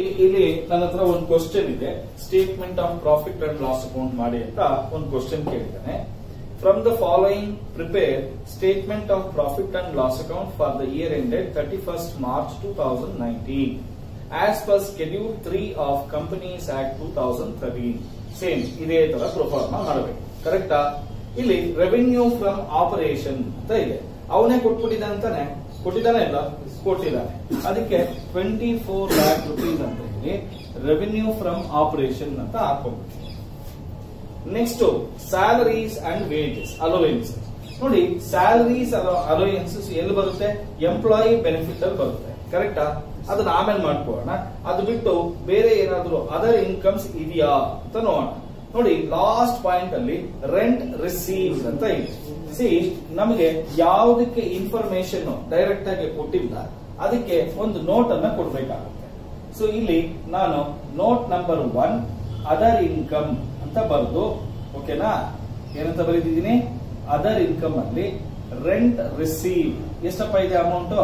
E- ಇಲ್ಲಿ ನನ್ನ ಹತ್ರ ಒಂದು ಕ್ವಶನ್ ಇದೆ statement of profit and loss account ಮಾಡಿ ಅಂತ ಒಂದು ಕ್ವಶನ್ ಕೇಳಿದ್ದಾನೆ from the following prepare statement of profit and loss account for the year ended thirty first March two thousand nineteen as per schedule three of companies act two thousand thirteen same ಇದೇ ತರ pro forma ಮಾಡಬೇಕು ಕರೆಕ್ಟಾ ಇಲ್ಲಿ revenue from operation ಅಂತ ಇದೆ ಅವನೇ ಕೊಟ್ಬಿಟ್ಟಿದ್ದಾನೆ ಕೊಟ್ಟಿದ್ದಾನೆ ಇಲ್ಲ ಕೊಟ್ಟಿದ್ದಾನೆ ಅದಕ್ಕೆ ಟ್ವೆಂಟಿ ಫೋರ್ ಲ್ಯಾಕ್ ರುಪೀಸ್ ಅಂತ ಹೇಳಿ ರೆವೆನ್ಯೂ ಫ್ರಮ್ ಆಪರೇಷನ್ ಅಂತ ಹಾಕೊಂಡ್ಬಿಟ್ಟು next salaries and wages allowances ನೋಡಿ ಸ್ಯಾಲರೀಸ್ ಅಲೋವೆನ್ಸಸ್ ಎಲ್ಲಿ ಬರುತ್ತೆ ಎಂಪ್ಲಾಯಿ ಬೆನಿಫಿಟ್ ಅಲ್ಲಿ ಬರುತ್ತೆ ಕರೆಕ್ಟಾ ಅದನ್ನ ಆಮೇಲೆ ಮಾಡ್ಕೊಳ್ಳೋಣ ಅದು ಬಿಟ್ಟು ಬೇರೆ ಏನಾದ್ರು ಅದರ್ ಇನ್ಕಮ್ಸ್ ಇದೆಯಾ ಅಂತ ನೋಡೋಣ ನೋಡಿ ಲಾಸ್ಟ್ ಪಾಯಿಂಟ್ ಅಲ್ಲಿ ರೆಂಟ್ ರಿಸೀವ್ ಅಂತ ಇದೆ ಸಿ ನಮಗೆ ಯಾವುದಕ್ಕೆ ಇನ್ಫಾರ್ಮೇಶನ್ ಡೈರೆಕ್ಟ್ ಆಗಿ ಕೊಟ್ಟಿಲ್ಲ ಅದಕ್ಕೆ ಒಂದು ನೋಟ್ ಅನ್ನ ಕೊಡ್ಬೇಕಾಗುತ್ತೆ ಸೊ ಇಲ್ಲಿ ನಾನು note number one other income ಅಂತ ಬರೆದು ಓಕೆನಾ ಏನಂತ ಬರೆದಿದ್ದೀನಿ ಅದರ್ ಇನ್ಕಮ್ ಅಲ್ಲಿ ರೆಂಟ್ ರಿಸೀವ್ ಎಷ್ಟಪ್ಪ ಇದೆ amount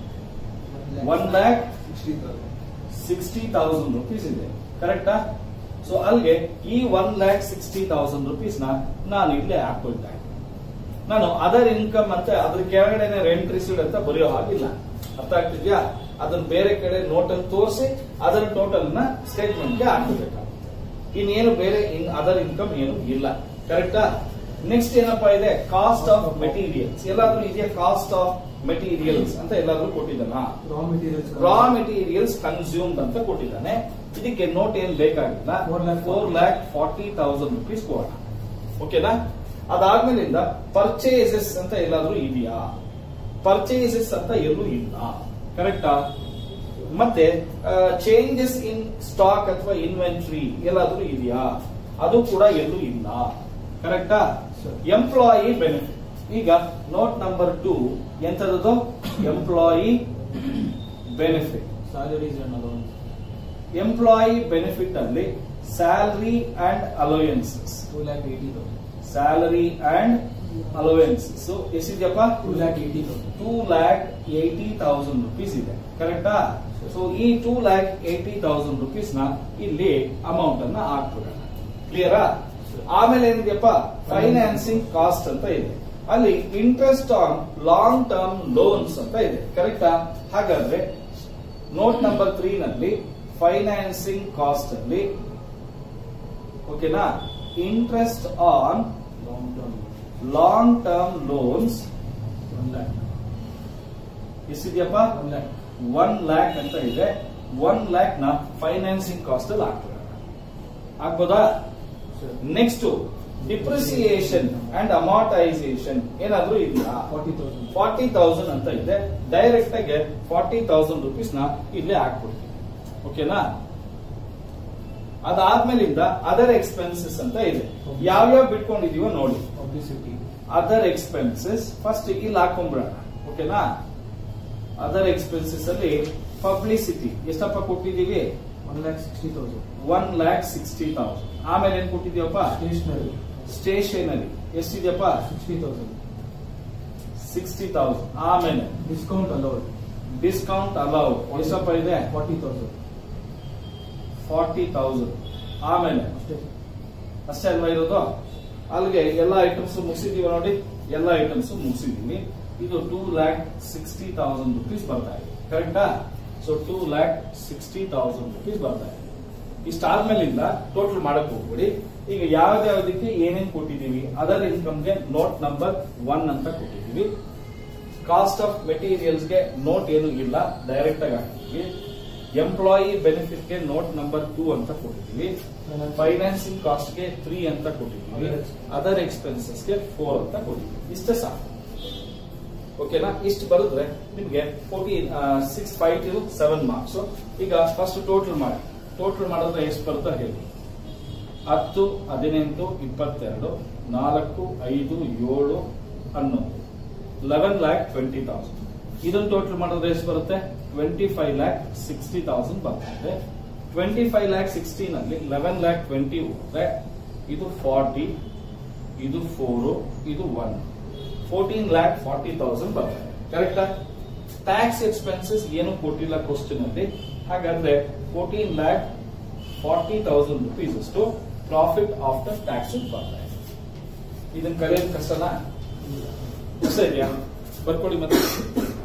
one lakh sixty thousand rupees ಇದೆ ಕರೆಕ್ಟಾ ಸೊ ಅಲ್ಲಿಗೆ ಈ one lakh sixty thousand rupees ನ ನಾನು ಇಲ್ಲಿ ಹಾಕೊಳ್ತಾ ಇದ್ದೀನಿ ನಾನು ಅದರ್ ಇನ್ಕಮ್ ಅಂತ ಅದ್ರ ಕೆಳಗಡೆನೆ ರೆಂಟ್ ರಿಸೀವ್ಡ್ ಅಂತ ಬರೆಯೋ ಹಾಗಿಲ್ಲ ಅರ್ಥ ಆಗ್ತಿದ್ಯಾ ಅದನ್ನ ಬೇರೆ ಕಡೆ ನೋಟ್ ಅಲ್ಲಿ ತೋರಿಸಿ ಅದರ ಟೋಟಲ್ ನ ಸ್ಟೇಟ್ಮೆಂಟ್ ಗೆ ಹಾಕಬೇಕಾಗುತ್ತೆ ಇನ್ನೇನು ಬೇರೆ ಇನ್ ಅದರ್ ಇನ್ಕಮ್ ಏನು ಇಲ್ಲ ಕರೆಕ್ಟಾ ನೆಕ್ಸ್ಟ್ ಏನಪ್ಪಾ ಇದೆ ಕಾಸ್ಟ್ ಆಫ್ ಮೆಟೀರಿಯಲ್ಸ್ ಎಲ್ಲಾದ್ರೂ ಇದೆಯಾ ಕಾಸ್ಟ್ ಆಫ್ ಮೆಟೀರಿಯಲ್ಸ್ ಅಂತ ಎಲ್ಲಾದ್ರೂ ಕೊಟ್ಟಿದ್ದಾನಾ raw materials raw materials consumed ಅಂತ ಕೊಟ್ಟಿದ್ದಾನೆ ಇದಕ್ಕೆ ನೋಟ್ ಏನ್ ಬೇಕಾಗಿಲ್ಲ Four lakh four lakh forty thousand rupees ಕೊಡೋಣ ಓಕೆನಾ ಅದಾದ್ಮೇಲಿಂದ ಪರ್ಚೇಸಸ್ ಅಂತ ಎಲ್ಲಾದ್ರೂ ಇದೆಯಾ ಪರ್ಚೇಸಸ್ ಅಂತ ಎಲ್ಲೂ ಇಲ್ಲ ಕರೆಕ್ಟಾ ಮತ್ತೆ ಚೇಂಜಸ್ ಇನ್ ಸ್ಟಾಕ್ ಅಥವಾ ಇನ್ವೆಂಟ್ರಿ ಎಲ್ಲಾದ್ರೂ ಇದೆಯಾ ಅದು ಕೂಡ ಎಲ್ಲೂ ಇಲ್ಲ ಕರೆಕ್ಟಾ Sir. ಎಂಪ್ಲಾಯಿ ಬೆನಿಫಿಟ್ ಈಗ ನೋಟ್ ನಂಬರ್ ಟೂ ಎಂತದ್ದು employee benefit salaries and allowance employee benefit ಅಲ್ಲಿ salary and allowances two lakh eighty thousand salary and allowances ಎಷ್ಟಿದೆಯಪ್ಪ two lakh eighty thousand two lakh eighty thousand rupees ಇದೆ ಕರೆಕ್ಟಾ ಸೊ ಈ two lakh eighty thousand rupees ನ ಇಲ್ಲಿ amount ಅನ್ನ ಹಾಕ್ಬಿಡೋಣ ಕ್ಲಿಯರಾ ಆಮೇಲೆ ಏನಿದೆಯಪ್ಪ ಫೈನಾನ್ಸಿಂಗ್ ಕಾಸ್ಟ್ ಅಂತ ಇದೆ ಅಲ್ಲಿ interest on long term loans ಅಂತ ಇದೆ ಕರೆಕ್ಟಾ ಹಾಗಾದ್ರೆ ನೋಟ್ ನಂಬರ್ ತ್ರೀ ನಲ್ಲಿ ಫೈನಾನ್ಸಿಂಗ್ ಕಾಸ್ಟ್ ಅಲ್ಲಿ ಓಕೆನಾ interest on long term long term loans one lakh ಎಷ್ಟಿದೆಯಪ್ಪ ಒನ್ ಲ್ಯಾಕ್ ಒನ್ ಲ್ಯಾಕ್ ಅಂತ ಇದೆ ಒನ್ ಲ್ಯಾಕ್ ನ ಫೈನಾನ್ಸಿಂಗ್ ಕಾಸ್ಟ್ ಅಲ್ಲಿ ಹಾಕ್ಬಿಡೋಣ ಆಗ್ಬೋದಾ sir next depreciation and amortisation ಏನಾದ್ರೂ ಇದೆಯಾ ಫಾರ್ಟಿ ತೌಸಂಡ್ ಫಾರ್ಟಿ ತೌಸಂಡ್ ಅಂತ ಇದೆ ಡೈರೆಕ್ಟ್ ಆಗಿ ಫಾರ್ಟಿ ತೌಸಂಡ್ ರುಪೀಸ್ ನ ಇಲ್ಲಿ ಹಾಕ್ಬಿಡ್ತೀವಿ ಓಕೆನಾ ಅದಾದ್ಮೇಲಿಂದ ಅದರ್ ಎಕ್ಸ್ಪೆನ್ಸಸ್ ಅಂತ ಇದೆ ಯಾವ್ಯಾವ ಬಿಟ್ಕೊಂಡಿದೀವೋ ನೋಡಿ ಪಬ್ಲಿಸಿಟಿ ಅದರ್ ಎಕ್ಸ್ಪೆನ್ಸಸ್ ಫಸ್ಟ್ ಇಲ್ಲಿ ಹಾಕೊಂಡ್ಬಿಡೋಣ ಓಕೆನಾ ಅದರ್ ಎಕ್ಸ್ಪೆನ್ಸಸ್ ಅಲ್ಲಿ ಪಬ್ಲಿಸಿಟಿ ಎಷ್ಟಪ್ಪ ಕೊಟ್ಟಿದೀವಿ one lakh sixty thousand one lakh sixty thousand ಆಮೇಲೆ ಏನ್ ಕೊಟ್ಟಿದೀವಪ್ಪ ಸ್ಟೇಷನರಿ ಸ್ಟೇಷನರಿ ಎಷ್ಟಿದೆಯಪ್ಪ ಸಿಕ್ಸ್ಟಿ ತೌಸಂಡ್ ಸಿಕ್ಸ್ಟಿ ತೌಸಂಡ್ ಆಮೇಲೆ ಡಿಸ್ಕೌಂಟ್ ಅಲೌಡ್ ಡಿಸ್ಕೌಂಟ್ ಅಲೌಡ್ ಎಷ್ಟಪ್ಪ ಇದೆ ಫಾರ್ಟಿ ತೌಸಂಡ್ ಫಾರ್ಟಿ ತೌಸಂಡ್ ಆಮೇಲೆ ಅಷ್ಟೇ ಅಷ್ಟೇ ಅಲ್ವಾ ಇರೋದು ಅಲ್ಲಿಗೆ ಎಲ್ಲ ಐಟಮ್ಸ್ ಮುಗಿಸಿದೀವಿ ನೋಡಿ ಎಲ್ಲ ಐಟಮ್ಸ್ ಮುಗಿಸಿದೀವಿ ಇದು two lakh sixty thousand rupees ಬರ್ತಾ ಇದೆ ಕರೆಕ್ಟಾ so two lakh sixty thousand rupees ಬರ್ತಾ ಇದೆ ಇಷ್ಟಾದ್ಮೇಲಿಂದ ಟೋಟಲ್ ಮಾಡಕ್ ಹೋಗ್ಬಿಡಿ ಈಗ ಯಾವ್ದಾವ್ದಕ್ಕೆ ಏನೇನ್ ಕೊಟ್ಟಿದೀವಿ ಅದರ್ ಇನ್ಕಮ್ಗೆ ನೋಟ್ ನಂಬರ್ ಒನ್ ಅಂತ ಕೊಟ್ಟಿದೀವಿ ಕಾಸ್ಟ್ ಆಫ್ ಮೆಟೀರಿಯಲ್ಸ್ ಗೆ ನೋಟ್ ಏನು ಇಲ್ಲ ಡೈರೆಕ್ಟ್ ಆಗಿ ಹಾಕಿದೀವಿ ಎಂಪ್ಲಾಯಿ ಬೆನಿಫಿಟ್ ಗೆ ನೋಟ್ ನಂಬರ್ ಟೂ ಅಂತ ಕೊಟ್ಟಿದೀವಿ ಫೈನಾನ್ಸಿಂಗ್ ಕಾಸ್ಟ್ ಗೆ ತ್ರೀ ಅಂತ ಕೊಟ್ಟಿದ್ದೀವಿ ಅದರ್ ಎಕ್ಸ್ಪೆನ್ಸಸ್ ಗೆ ಫೋರ್ ಅಂತ ಕೊಟ್ಟಿದ್ದೀವಿ ಇಷ್ಟೇ ಸಾಕು ಓಕೆನಾ ಇಷ್ಟು ಬರೆದ್ರೆ ನಿಮ್ಗೆ fourteen six five two seven marks ಈಗ ಫಸ್ಟ್ ಟೋಟಲ್ ಮಾಡಿ ಟೋಟಲ್ ಮಾಡಿದ್ರೆ ಎಷ್ಟು ಬರುತ್ತಾ ಹೇಳಿ ಹತ್ತು ಹದಿನೆಂಟು ಇಪ್ಪತ್ತೆರಡು ನಾಲ್ಕು ಐದು ಏಳು ಹನ್ನೊಂದು ಲೆವೆನ್ ಲ್ಯಾಕ್ ಟ್ವೆಂಟಿ ತೌಸಂಡ್ ಇದನ್ನ ಟೋಟಲ್ ಮಾಡಿದ್ರೆ ಎಷ್ಟು ಬರುತ್ತೆ twenty five lakh sixty thousand ಬರ್ತದೆ ಟ್ವೆಂಟಿ ಫೈವ್ ಲ್ಯಾಕ್ ಸಿಕ್ಸ್ಟೀನ್ ಅಲ್ಲಿ ಲೆವೆನ್ ಲ್ಯಾಕ್ ಟ್ವೆಂಟಿ ಹೋದ್ರೆ ಇದು ಫಾರ್ಟಿ ಇದು ಫೋರು ಇದು one fourteen lakh forty thousand ಬರ್ತದೆ ಕರೆಕ್ಟಾ ಟ್ಯಾಕ್ಸ್ ಎಕ್ಸ್ಪೆನ್ಸಸ್ ಏನು ಕೊಟ್ಟಿಲ್ಲ ಕ್ವಶನ್ ಅಲ್ಲಿ ಹಾಗಾದ್ರೆ fourteen lakh forty thousand rupees ಅಷ್ಟು ಪ್ರಾಫಿಟ್ ಆಫ್ಟರ್ ಟ್ಯಾಕ್ಸ್ ಬರ್ತಾ ಇದೆ ಇದನ್ನ ಕಲಿಯೋದು ಕಷ್ಟನಾ ಕಷ್ಟ ಇದೆಯಾ ಬರ್ಕೊಳ್ಳಿ ಮತ್ತೆ